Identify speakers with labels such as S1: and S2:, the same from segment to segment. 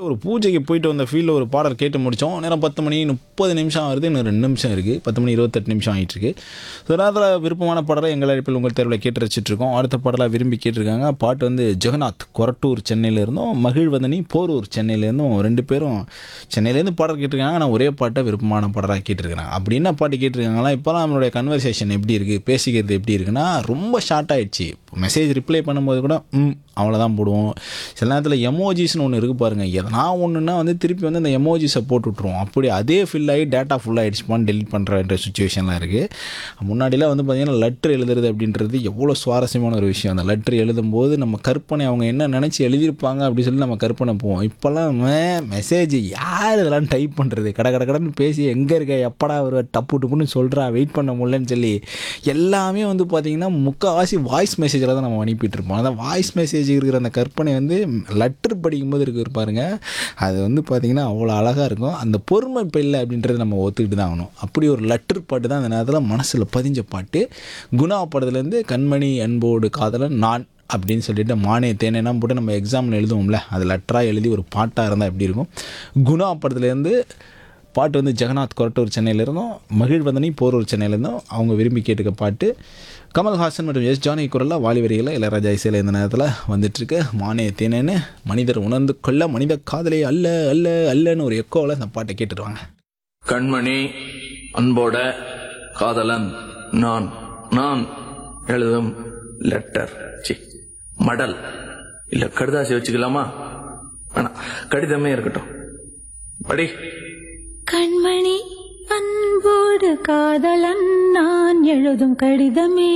S1: ஒரு பூஜைக்கு போயிட்டு வந்த ஃபீல்டில் ஒரு பாடல் கேட்டு முடித்தோம் நேரம் பத்து மணி முப்பது நிமிஷம் வருது இன்னும் ரெண்டு நிமிஷம் இருக்குது பத்து மணி இருபத்தெட்டு நிமிஷம் ஆகிட்டு இருக்கு ஸோ நேரத்தில் விருப்பமான பாடலை எங்கள் அழைப்பில் உங்கள் தேர்வில் கேட்டு ரசிச்சிட்டு இருக்கோம் அடுத்த பாடலாக விரும்பி கேட்டிருக்காங்க பாட்டு வந்து ஜெகநாத் கொரட்டூர் சென்னையில இருந்தும் மகிழ்வதனி போரூர் சென்னையிலேருந்தும் ரெண்டு பேரும் சென்னையிலேருந்து பாடல் கேட்டிருக்காங்க ஆனால் ஒரே பாட்டை விருப்பமான பாடலாக கேட்டிருக்காங்க அப்படி என்ன பாட்டு கேட்டிருக்காங்களா இப்போலாம் நம்மளுடைய கன்வர்சேஷன் எப்படி இருக்குது பேசிக்கிறது எப்படி இருக்குன்னா ரொம்ப ஷார்ட் ஆயிடுச்சு மெசேஜ் ரிப்ளை பண்ணும்போது கூட ம் அவ்வளோதான் போடுவோம் சில நேரத்தில் எமோஜிஸ்னு ஒன்று இருக்குது பாருங்கள் எதனா ஒன்றுனா வந்து திருப்பி வந்து அந்த எமோஜிஸை போட்டு விட்ருவோம் அப்படி அதே ஃபில் ஆகி டேட்டா ஃபுல் ஆகிடுச்சுப்பான்னு டெலிட் பண்ணுற சுச்சுவேஷன்லாம் இருக்குது முன்னாடிலாம் வந்து பார்த்திங்கன்னா லெட்ரு எழுதுறது அப்படின்றது எவ்வளோ சுவாரஸ்யமான ஒரு விஷயம் அந்த லெட்ரு எழுதும்போது நம்ம கற்பனை அவங்க என்ன நினச்சி எழுதியிருப்பாங்க அப்படின்னு சொல்லி நம்ம கற்பனை போவோம் இப்போல்லாம் மெசேஜ் யார் இதெல்லாம் டைப் பண்ணுறது கட கட கடன்னு பேசி எங்கே இருக்க எப்படா ஒரு டப்பு டப்புன்னு சொல்கிறா வெயிட் பண்ண முடியலன்னு சொல்லி எல்லாமே வந்து பார்த்திங்கன்னா முக்கால்வாசி வாய்ஸ் மெசேஜில் தான் நம்ம அனுப்பிட்டு இருப்போம் அந்த வாய்ஸ் மெசேஜ் இருக்கிற அந்த கற்பனை வந்து லெட்டர் படிக்கும்போது இருக்கு பாருங்க அது வந்து பார்த்திங்கன்னா அவ்வளோ அழகாக இருக்கும் அந்த பொறுமை இப்போ இல்லை அப்படின்றத நம்ம ஒத்துக்கிட்டு தான் ஆகணும் அப்படி ஒரு லெட்டர் பாட்டு தான் அந்த நேரத்தில் மனசில் பதிஞ்ச பாட்டு குணா படத்துலேருந்து கண்மணி அன்போடு காதலன் நான் அப்படின்னு சொல்லிட்டு மானே தேனேனா போட்டு நம்ம எக்ஸாமில் எழுதுவோம்ல அது லெட்டராக எழுதி ஒரு பாட்டாக இருந்தால் எப்படி இருக்கும் குணா படத்துலேருந்து பாட்டு வந்து ஜெகநாத் கொரட்டூர் சென்னையிலேருந்தும் மகிழ்வந்தனி போரூர் சென்னையிலேருந்தும் அவங்க விரும்பி கேட்டுக்க பாட்டு கமல்ஹாசன் மற்றும் எஸ் ஜானகி குரலில் வாலி வரிகளை இளையராஜா இசையில் இந்த நேரத்தில் வந்துட்டுருக்கு மானே தேனேன்னு மனிதர் உணர்ந்து கொள்ள மனித காதலே அல்ல அல்ல அல்லன்னு ஒரு எக்கோவில் இந்த பாட்டை கேட்டுருவாங்க
S2: கண்மணி அன்போட காதலன் நான் நான் எழுதும் லெட்டர் சி மடல் இல்ல கடுதாசி வச்சுக்கலாமா வேணாம் கடிதமே இருக்கட்டும் படி
S3: கண்மணி அன்போடு காதலன் நான் எழுதும் கடிதமே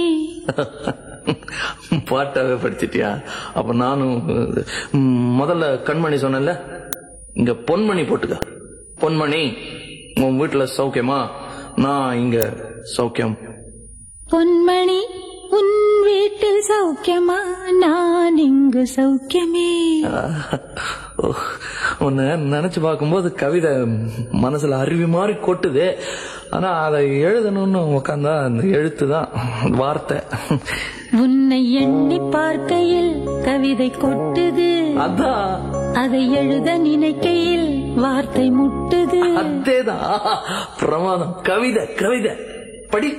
S2: பாட்டாவே படிச்சிட்டியா அப்ப நானும் ம், முதல்ல கண்மணி சொன்னேன்ல இங்க பொன்மணி போட்டுக்க பொன்மணி உன் வீட்டுல சௌக்கியமா நான் இங்க சௌக்கியம்
S3: பொன்மணி உன் வீட்டில் சௌக்கியமா நான் இங்கு சௌக்கியமே
S2: உன்னை நினைச்சு பார்க்கும்போது கவிதை மனசுல அருவி மாதிரி கொட்டுது ஆனா அதை எழுதணும்னு உக்காந்தா அந்த எழுத்து தான் வார்த்தை
S3: உன்னை எண்ணி பார்க்கையில் கவிதை கொட்டுது
S2: அதான்
S3: அதை எழுத நினைக்கையில் வார்த்தை முட்டுது
S2: அதேதான் பிரமாதம் கவிதை கவிதை படி